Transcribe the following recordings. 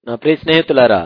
నా ప్రియ స్నేహితులారా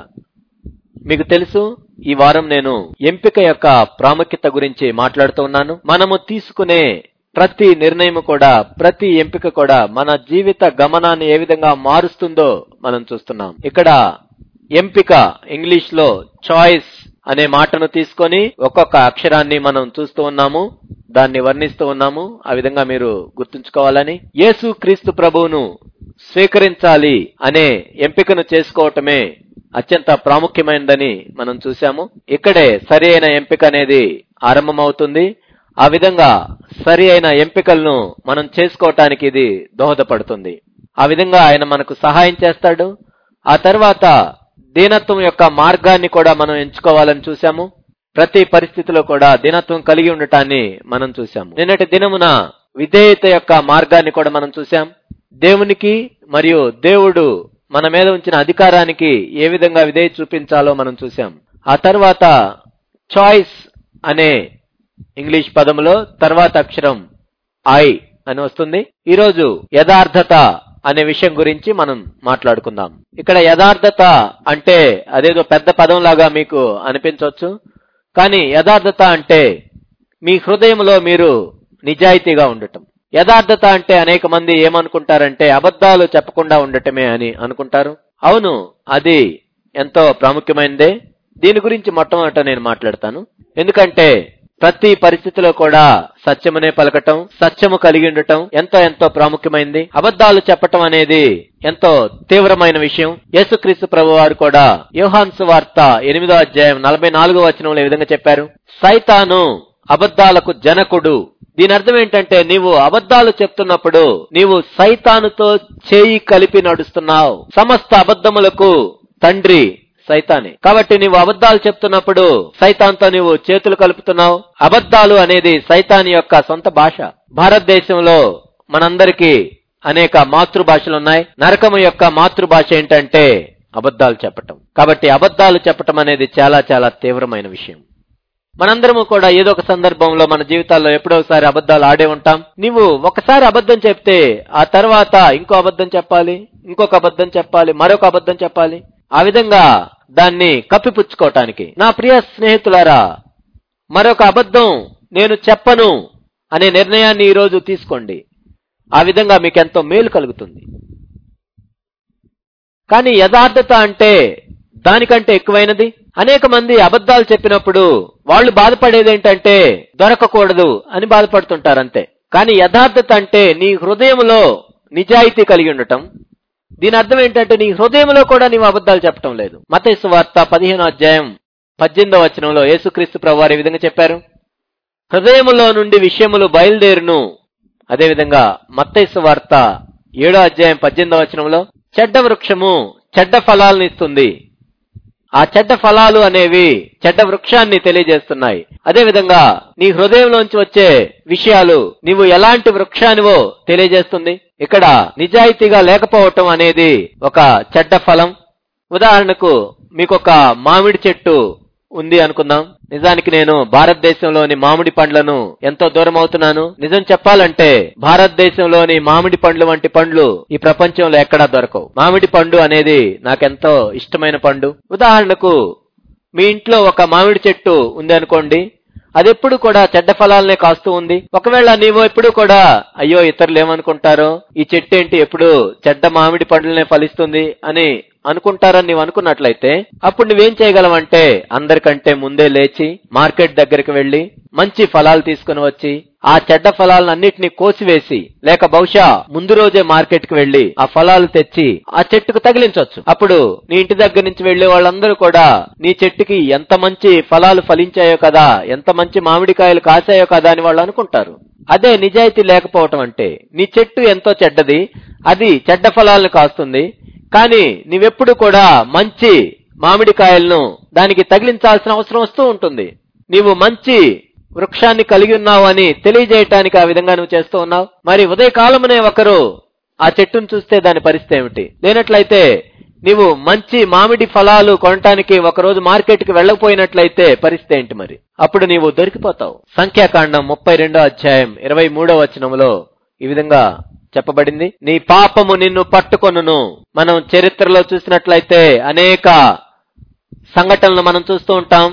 మీకు తెలుసు ఈ వారం నేను ఎంపిక యొక్క ప్రాముఖ్యత గురించి మాట్లాడుతూ ఉన్నాను మనము తీసుకునే ప్రతి నిర్ణయం కూడా ప్రతి ఎంపిక కూడా మన జీవిత గమనాన్ని ఏ విధంగా మారుస్తుందో మనం చూస్తున్నాం ఇక్కడ ఎంపిక ఇంగ్లీష్ లో చాయిస్ అనే మాటను తీసుకొని ఒక్కొక్క అక్షరాన్ని మనం చూస్తూ ఉన్నాము దాన్ని వర్ణిస్తూ ఉన్నాము ఆ విధంగా మీరు గుర్తుంచుకోవాలని యేసు క్రీస్తు ప్రభువును స్వీకరించాలి అనే ఎంపికను చేసుకోవటమే అత్యంత ప్రాముఖ్యమైనదని మనం చూశాము ఇక్కడే సరి అయిన ఎంపిక అనేది ఆరంభమవుతుంది ఆ విధంగా సరి అయిన ఎంపికలను మనం చేసుకోవటానికి ఇది దోహదపడుతుంది ఆ విధంగా ఆయన మనకు సహాయం చేస్తాడు ఆ తర్వాత దీనత్వం యొక్క మార్గాన్ని కూడా మనం ఎంచుకోవాలని చూశాము ప్రతి పరిస్థితిలో కూడా దీనత్వం కలిగి ఉండటాన్ని మనం చూశాము నిన్నటి దినమున విధేయత యొక్క మార్గాన్ని కూడా మనం చూశాం దేవునికి మరియు దేవుడు మన మీద ఉంచిన అధికారానికి ఏ విధంగా విధేయత చూపించాలో మనం చూశాం ఆ తర్వాత చాయిస్ అనే ఇంగ్లీష్ పదములో తర్వాత అక్షరం ఐ అని వస్తుంది ఈరోజు యథార్థత అనే విషయం గురించి మనం మాట్లాడుకుందాం ఇక్కడ యథార్థత అంటే అదేదో పెద్ద పదం లాగా మీకు అనిపించవచ్చు కానీ యథార్థత అంటే మీ హృదయంలో మీరు నిజాయితీగా ఉండటం యథార్థత అంటే అనేక మంది ఏమనుకుంటారంటే అబద్ధాలు చెప్పకుండా ఉండటమే అని అనుకుంటారు అవును అది ఎంతో ప్రాముఖ్యమైనదే దీని గురించి మొట్టమొదట నేను మాట్లాడతాను ఎందుకంటే ప్రతి పరిస్థితిలో కూడా సత్యమునే పలకటం సత్యము కలిగి ఉండటం ఎంతో ఎంతో ప్రాముఖ్యమైంది అబద్ధాలు చెప్పటం అనేది ఎంతో తీవ్రమైన విషయం యేసుక్రీస్తు ప్రభు వారు కూడా యోహాన్సు వార్త ఎనిమిదో అధ్యాయం నలభై నాలుగో వచనంలో ఈ విధంగా చెప్పారు సైతాను అబద్ధాలకు జనకుడు దీని అర్థం ఏంటంటే నీవు అబద్ధాలు చెప్తున్నప్పుడు నీవు సైతానుతో చేయి కలిపి నడుస్తున్నావు సమస్త అబద్ధములకు తండ్రి సైతానే కాబట్టి నీవు అబద్ధాలు చెప్తున్నప్పుడు సైతాన్తో నీవు చేతులు కలుపుతున్నావు అబద్ధాలు అనేది సైతాన్ యొక్క సొంత భాష భారతదేశంలో మనందరికీ అనేక మాతృభాషలు ఉన్నాయి నరకము యొక్క మాతృభాష ఏంటంటే అబద్ధాలు చెప్పటం కాబట్టి అబద్ధాలు చెప్పటం అనేది చాలా చాలా తీవ్రమైన విషయం మనందరము కూడా ఏదో ఒక సందర్భంలో మన జీవితాల్లో ఎప్పుడో ఒకసారి అబద్ధాలు ఆడే ఉంటాం నీవు ఒకసారి అబద్ధం చెప్తే ఆ తర్వాత ఇంకో అబద్ధం చెప్పాలి ఇంకొక అబద్ధం చెప్పాలి మరొక అబద్ధం చెప్పాలి ఆ విధంగా దాన్ని కప్పిపుచ్చుకోవటానికి నా ప్రియ స్నేహితులారా మరొక అబద్ధం నేను చెప్పను అనే నిర్ణయాన్ని ఈరోజు తీసుకోండి ఆ విధంగా మీకు ఎంతో మేలు కలుగుతుంది కానీ యథార్థత అంటే దానికంటే ఎక్కువైనది అనేక మంది అబద్ధాలు చెప్పినప్పుడు వాళ్ళు బాధపడేది ఏంటంటే దొరకకూడదు అని బాధపడుతుంటారు అంతే కానీ యథార్థత అంటే నీ హృదయంలో నిజాయితీ కలిగి ఉండటం దీని అర్థం ఏంటంటే నీ హృదయంలో కూడా నీవు అబద్ధాలు చెప్పటం లేదు మతేసు వార్త పదిహేనో అధ్యాయం పద్దెనిమిదవ వచనంలో యేసుక్రీస్తు ప్రభు వారు ఈ విధంగా చెప్పారు హృదయములో నుండి విషయములు బయలుదేరును అదేవిధంగా మత్తైసు వార్త ఏడో అధ్యాయం పద్దెనిమిదవ వచనంలో చెడ్డ వృక్షము చెడ్డ ఫలాలను ఇస్తుంది ఆ చెడ్డ ఫలాలు అనేవి చెడ్డ వృక్షాన్ని తెలియజేస్తున్నాయి అదేవిధంగా నీ హృదయంలోంచి వచ్చే విషయాలు నీవు ఎలాంటి వృక్షానివో తెలియజేస్తుంది ఇక్కడ నిజాయితీగా లేకపోవటం అనేది ఒక చెడ్డ ఫలం ఉదాహరణకు మీకు ఒక మామిడి చెట్టు ఉంది అనుకుందాం నిజానికి నేను భారతదేశంలోని మామిడి పండ్లను ఎంతో దూరం అవుతున్నాను నిజం చెప్పాలంటే భారతదేశంలోని మామిడి పండ్లు వంటి పండ్లు ఈ ప్రపంచంలో ఎక్కడా దొరకవు మామిడి పండు అనేది నాకెంతో ఇష్టమైన పండు ఉదాహరణకు మీ ఇంట్లో ఒక మామిడి చెట్టు ఉంది అనుకోండి అది ఎప్పుడు కూడా చెడ్డ ఫలాలనే కాస్తూ ఉంది ఒకవేళ నీవు ఎప్పుడు కూడా అయ్యో ఇతరులు ఏమనుకుంటారో ఈ చెట్టు ఏంటి ఎప్పుడు చెడ్డ మామిడి పండ్లనే ఫలిస్తుంది అని అనుకుంటారని నీవు అనుకున్నట్లయితే అప్పుడు నువ్వేం చేయగలవంటే అందరికంటే ముందే లేచి మార్కెట్ దగ్గరికి వెళ్లి మంచి ఫలాలు తీసుకుని వచ్చి ఆ చెడ్డ ఫలాలన్నింటినీ కోసివేసి లేక బహుశా ముందు రోజే మార్కెట్ కి వెళ్లి ఆ ఫలాలు తెచ్చి ఆ చెట్టుకు తగిలించవచ్చు అప్పుడు నీ ఇంటి దగ్గర నుంచి వెళ్లే వాళ్ళందరూ కూడా నీ చెట్టుకి ఎంత మంచి ఫలాలు ఫలించాయో కదా ఎంత మంచి మామిడికాయలు కాసాయో కదా అని వాళ్ళు అనుకుంటారు అదే నిజాయితీ లేకపోవటం అంటే నీ చెట్టు ఎంతో చెడ్డది అది చెడ్డ ఫలాలను కాస్తుంది కానీ నీవెప్పుడు కూడా మంచి మామిడికాయలను దానికి తగిలించాల్సిన అవసరం వస్తూ ఉంటుంది నీవు మంచి వృక్షాన్ని కలిగి ఉన్నావు అని తెలియజేయటానికి ఆ విధంగా నువ్వు చేస్తూ ఉన్నావు మరి ఉదయకాలమునే ఒకరు ఆ చెట్టును చూస్తే దాని పరిస్థితి ఏమిటి లేనట్లయితే నీవు మంచి మామిడి ఫలాలు కొనటానికి ఒకరోజు మార్కెట్ కి వెళ్ళకపోయినట్లయితే పరిస్థితి ఏంటి మరి అప్పుడు నీవు దొరికిపోతావు సంఖ్యాకాండం ముప్పై రెండో అధ్యాయం ఇరవై మూడో వచనంలో ఈ విధంగా చెప్పబడింది నీ పాపము నిన్ను పట్టుకొనును మనం చరిత్రలో చూసినట్లయితే అనేక సంఘటనలు మనం చూస్తూ ఉంటాం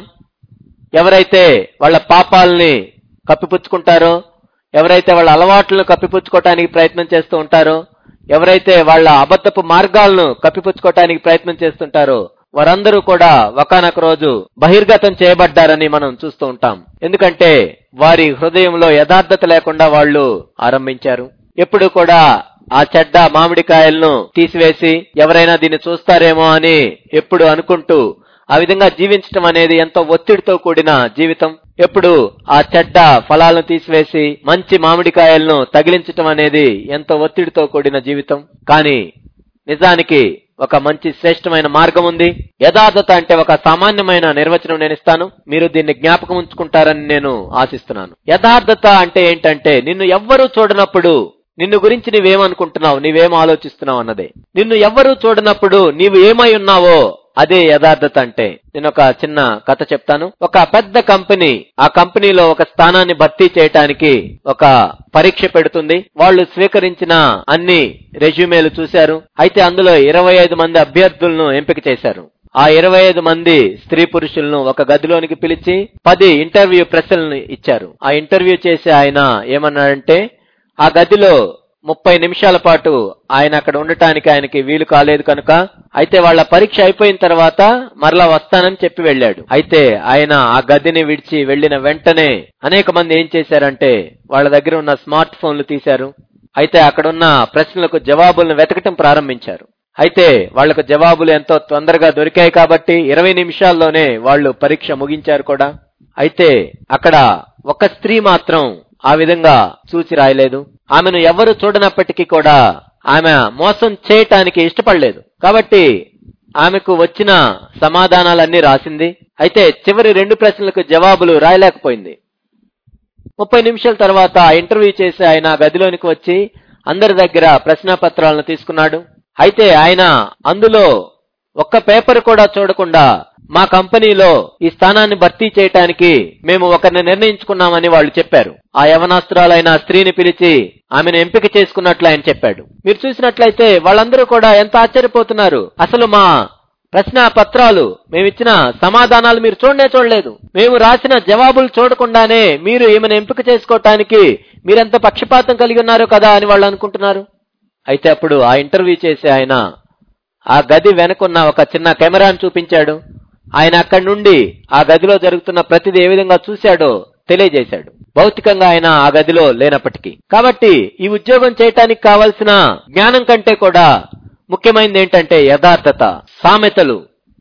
ఎవరైతే వాళ్ళ పాపాలని కప్పిపుచ్చుకుంటారో ఎవరైతే వాళ్ళ అలవాట్లను కప్పిపుచ్చుకోవటానికి ప్రయత్నం చేస్తూ ఉంటారో ఎవరైతే వాళ్ళ అబద్ధపు మార్గాలను కప్పిపుచ్చుకోవటానికి ప్రయత్నం చేస్తుంటారో వారందరూ కూడా ఒకనొక రోజు బహిర్గతం చేయబడ్డారని మనం చూస్తూ ఉంటాం ఎందుకంటే వారి హృదయంలో యథార్థత లేకుండా వాళ్ళు ఆరంభించారు ఎప్పుడు కూడా ఆ చెడ్డ మామిడికాయలను తీసివేసి ఎవరైనా దీన్ని చూస్తారేమో అని ఎప్పుడు అనుకుంటూ ఆ విధంగా జీవించటం అనేది ఎంతో ఒత్తిడితో కూడిన జీవితం ఎప్పుడు ఆ చెడ్డ ఫలాలను తీసివేసి మంచి మామిడికాయలను తగిలించటం అనేది ఎంతో ఒత్తిడితో కూడిన జీవితం కానీ నిజానికి ఒక మంచి శ్రేష్టమైన మార్గం ఉంది యథార్థత అంటే ఒక సామాన్యమైన నిర్వచనం నేను ఇస్తాను మీరు దీన్ని జ్ఞాపకం ఉంచుకుంటారని నేను ఆశిస్తున్నాను యథార్థత అంటే ఏంటంటే నిన్ను ఎవ్వరూ చూడనప్పుడు నిన్ను గురించి నీవేమనుకుంటున్నావు నీవేం ఆలోచిస్తున్నావు అన్నదే నిన్ను ఎవ్వరూ చూడనప్పుడు నీవు ఏమై ఉన్నావో అదే యథార్థత అంటే నేను ఒక చిన్న కథ చెప్తాను ఒక పెద్ద కంపెనీ ఆ కంపెనీలో ఒక స్థానాన్ని భర్తీ చేయటానికి ఒక పరీక్ష పెడుతుంది వాళ్ళు స్వీకరించిన అన్ని రెజ్యూమేలు చూశారు అయితే అందులో ఇరవై ఐదు మంది అభ్యర్థులను ఎంపిక చేశారు ఆ ఇరవై ఐదు మంది స్త్రీ పురుషులను ఒక గదిలోనికి పిలిచి పది ఇంటర్వ్యూ ప్రశ్నలను ఇచ్చారు ఆ ఇంటర్వ్యూ చేసి ఆయన ఏమన్నాడంటే ఆ గదిలో ముప్పై నిమిషాల పాటు ఆయన అక్కడ ఉండటానికి ఆయనకి వీలు కాలేదు కనుక అయితే వాళ్ళ పరీక్ష అయిపోయిన తర్వాత మరలా వస్తానని చెప్పి వెళ్ళాడు అయితే ఆయన ఆ గదిని విడిచి వెళ్లిన వెంటనే అనేక మంది ఏం చేశారంటే వాళ్ళ దగ్గర ఉన్న స్మార్ట్ ఫోన్లు తీశారు అయితే అక్కడున్న ప్రశ్నలకు జవాబులను వెతకటం ప్రారంభించారు అయితే వాళ్లకు జవాబులు ఎంతో తొందరగా దొరికాయి కాబట్టి ఇరవై నిమిషాల్లోనే వాళ్ళు పరీక్ష ముగించారు కూడా అయితే అక్కడ ఒక స్త్రీ మాత్రం ఆ విధంగా చూచి రాయలేదు ఆమెను ఎవరు చూడనప్పటికీ కూడా ఆమె మోసం చేయటానికి ఇష్టపడలేదు కాబట్టి ఆమెకు వచ్చిన సమాధానాలన్నీ రాసింది అయితే చివరి రెండు ప్రశ్నలకు జవాబులు రాయలేకపోయింది ముప్పై నిమిషాల తర్వాత ఇంటర్వ్యూ చేసి ఆయన గదిలోనికి వచ్చి అందరి దగ్గర ప్రశ్నాపత్రాలను తీసుకున్నాడు అయితే ఆయన అందులో ఒక్క పేపర్ కూడా చూడకుండా మా కంపెనీలో ఈ స్థానాన్ని భర్తీ చేయటానికి మేము ఒకరిని నిర్ణయించుకున్నామని వాళ్ళు చెప్పారు ఆ యవనాస్త్రాలైన స్త్రీని పిలిచి ఆమెను ఎంపిక చేసుకున్నట్లు ఆయన చెప్పాడు మీరు చూసినట్లయితే వాళ్ళందరూ కూడా ఎంత ఆశ్చర్యపోతున్నారు అసలు మా ప్రశ్న పత్రాలు మేమిచ్చిన సమాధానాలు మీరు చూడనే చూడలేదు మేము రాసిన జవాబులు చూడకుండానే మీరు ఈమెను ఎంపిక చేసుకోవటానికి మీరెంత పక్షపాతం కలిగి ఉన్నారు కదా అని వాళ్ళు అనుకుంటున్నారు అయితే అప్పుడు ఆ ఇంటర్వ్యూ చేసి ఆయన ఆ గది వెనుకున్న ఒక చిన్న కెమెరాను చూపించాడు ఆయన అక్కడి నుండి ఆ గదిలో జరుగుతున్న ప్రతిదీ ఏ విధంగా చూశాడో తెలియజేశాడు భౌతికంగా ఆయన ఆ గదిలో లేనప్పటికీ కాబట్టి ఈ ఉద్యోగం చేయటానికి కావలసిన జ్ఞానం కంటే కూడా ముఖ్యమైనది ఏంటంటే యథార్థత సామెతలు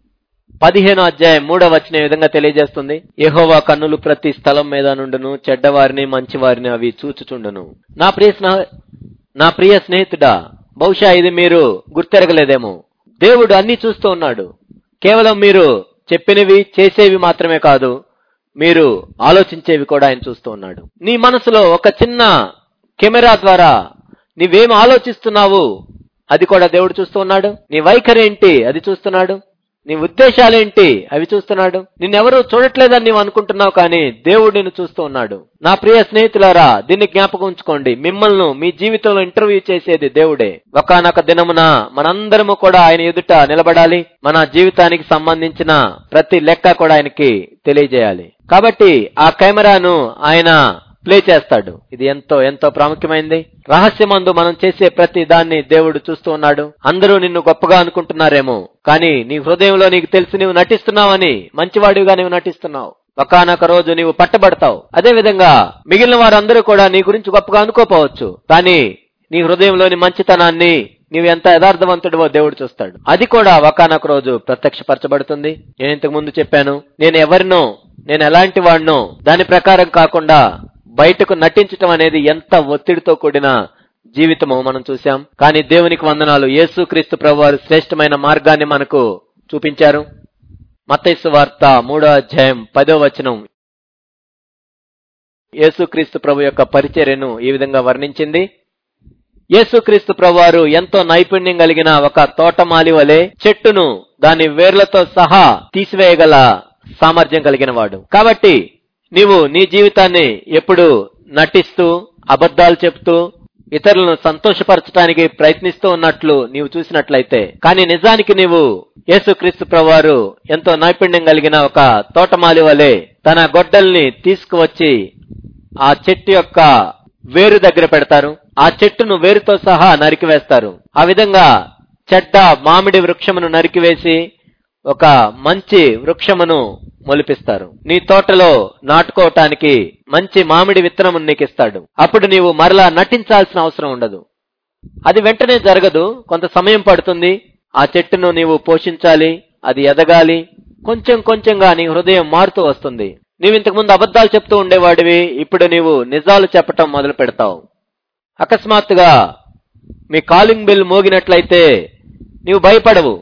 పదిహేను అధ్యాయం మూడవ వచ్చిన విధంగా తెలియజేస్తుంది యెహోవా కన్నులు ప్రతి స్థలం మీద నుండును చెడ్డవారిని మంచివారిని అవి చూచుచుండును నా ప్రియ స్నేహ నా ప్రియ స్నేహితుడా బహుశా ఇది మీరు గుర్తెరగలేదేమో దేవుడు అన్ని చూస్తూ ఉన్నాడు కేవలం మీరు చెప్పినవి చేసేవి మాత్రమే కాదు మీరు ఆలోచించేవి కూడా ఆయన చూస్తూ ఉన్నాడు నీ మనసులో ఒక చిన్న కెమెరా ద్వారా నీవేం ఆలోచిస్తున్నావు అది కూడా దేవుడు చూస్తూ ఉన్నాడు నీ వైఖరి ఏంటి అది చూస్తున్నాడు నీ ఉద్దేశాలేంటి అవి చూస్తున్నాడు నిన్నెవరూ చూడట్లేదని నీవు అనుకుంటున్నావు కానీ దేవుడు నిన్ను చూస్తూ ఉన్నాడు నా ప్రియ స్నేహితులారా దీన్ని జ్ఞాపకం ఉంచుకోండి మిమ్మల్ని మీ జీవితంలో ఇంటర్వ్యూ చేసేది దేవుడే ఒకనొక దినమున మనందరము కూడా ఆయన ఎదుట నిలబడాలి మన జీవితానికి సంబంధించిన ప్రతి లెక్క కూడా ఆయనకి తెలియజేయాలి కాబట్టి ఆ కెమెరాను ఆయన ప్లే చేస్తాడు ఇది ఎంతో ఎంతో ప్రాముఖ్యమైంది రహస్యమందు మనం చేసే ప్రతి దాన్ని దేవుడు చూస్తూ ఉన్నాడు అందరూ నిన్ను గొప్పగా అనుకుంటున్నారేమో కానీ నీ హృదయంలో నీకు తెలిసి నీవు నటిస్తున్నావని మంచివాడిగా నీవు నటిస్తున్నావు ఒకనొక రోజు నీవు పట్టబడతావు అదే విధంగా మిగిలిన వారందరూ కూడా నీ గురించి గొప్పగా అనుకోపోవచ్చు కానీ నీ హృదయంలోని మంచితనాన్ని నీవు ఎంత యథార్థవంతుడివో దేవుడు చూస్తాడు అది కూడా ఒకనొక రోజు ప్రత్యక్షపరచబడుతుంది నేను ఇంతకు ముందు చెప్పాను నేను ఎవరినో నేను ఎలాంటి వాడినో దాని ప్రకారం కాకుండా బయటకు నటించటం అనేది ఎంత ఒత్తిడితో కూడిన జీవితము మనం చూశాం కానీ దేవునికి వందనాలు యేసు క్రీస్తు ప్రభువారు శ్రేష్టమైన మార్గాన్ని మనకు చూపించారు మత్తైసు వార్త మూడో అధ్యాయం పదో వచనం యేసుక్రీస్తు ప్రభు యొక్క పరిచర్యను ఈ విధంగా వర్ణించింది యేసుక్రీస్తు ప్రభువారు ఎంతో నైపుణ్యం కలిగిన ఒక తోటమాలి వలె చెట్టును దాని వేర్లతో సహా తీసివేయగల సామర్థ్యం కలిగిన వాడు కాబట్టి నీవు నీ జీవితాన్ని ఎప్పుడు నటిస్తూ అబద్ధాలు చెప్తూ ఇతరులను సంతోషపరచడానికి ప్రయత్నిస్తూ ఉన్నట్లు నీవు చూసినట్లయితే కానీ నిజానికి నీవు యేసుక్రీస్తు ప్రభువారు ఎంతో నైపుణ్యం కలిగిన ఒక తోటమాలి వలె తన గొడ్డల్ని తీసుకువచ్చి ఆ చెట్టు యొక్క వేరు దగ్గర పెడతారు ఆ చెట్టును వేరుతో సహా నరికివేస్తారు ఆ విధంగా చెడ్డ మామిడి వృక్షమును నరికివేసి ఒక మంచి వృక్షమును మొలిపిస్తారు నీ తోటలో నాటుకోవటానికి మంచి మామిడి విత్తనము నీకు ఇస్తాడు అప్పుడు నీవు మరలా నటించాల్సిన అవసరం ఉండదు అది వెంటనే జరగదు కొంత సమయం పడుతుంది ఆ చెట్టును నీవు పోషించాలి అది ఎదగాలి కొంచెం కొంచెంగా నీ హృదయం మారుతూ వస్తుంది నీవు ఇంతకు ముందు అబద్ధాలు చెప్తూ ఉండేవాడివి ఇప్పుడు నీవు నిజాలు చెప్పటం మొదలు పెడతావు అకస్మాత్తుగా మీ కాలింగ్ బిల్ మోగినట్లయితే నీవు భయపడవు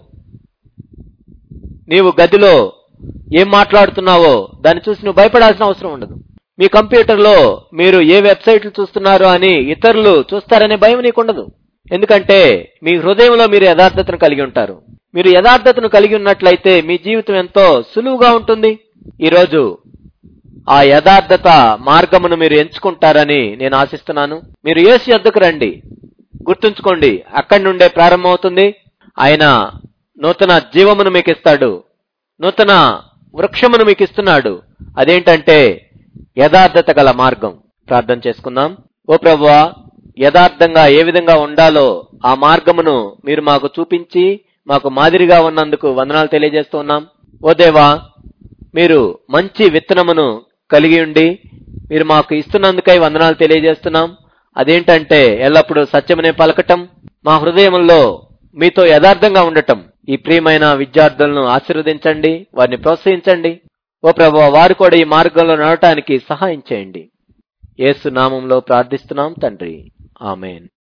నీవు గదిలో ఏం మాట్లాడుతున్నావో దాన్ని చూసి నువ్వు భయపడాల్సిన అవసరం ఉండదు మీ కంప్యూటర్లో మీరు ఏ వెబ్సైట్లు చూస్తున్నారో అని ఇతరులు చూస్తారనే భయం నీకుండదు ఎందుకంటే మీ హృదయంలో మీరు యథార్థతను కలిగి ఉంటారు మీరు యథార్థతను కలిగి ఉన్నట్లయితే మీ జీవితం ఎంతో సులువుగా ఉంటుంది ఈరోజు ఆ యథార్థత మార్గమును మీరు ఎంచుకుంటారని నేను ఆశిస్తున్నాను మీరు యేసు యొద్దకు రండి గుర్తుంచుకోండి అక్కడి నుండే ప్రారంభమవుతుంది ఆయన నూతన జీవమును మీకు ఇస్తాడు నూతన వృక్షమును మీకు ఇస్తున్నాడు అదేంటంటే యథార్థత గల మార్గం ప్రార్థన చేసుకుందాం ఓ ప్రభువా యథార్థంగా ఏ విధంగా ఉండాలో ఆ మార్గమును మీరు మాకు చూపించి మాకు మాదిరిగా ఉన్నందుకు వందనాలు తెలియజేస్తున్నాం ఓ దేవా మీరు మంచి విత్తనమును కలిగి ఉండి మీరు మాకు ఇస్తున్నందుకై వందనాలు తెలియజేస్తున్నాం అదేంటంటే ఎల్లప్పుడూ సత్యమనే పలకటం మా హృదయంలో మీతో యథార్థంగా ఉండటం ఈ ప్రియమైన విద్యార్థులను ఆశీర్వదించండి వారిని ప్రోత్సహించండి ఓ ప్రభు వారు కూడా ఈ మార్గంలో నడవటానికి సహాయం చేయండి యేసు నామంలో ప్రార్థిస్తున్నాం తండ్రి ఆమెన్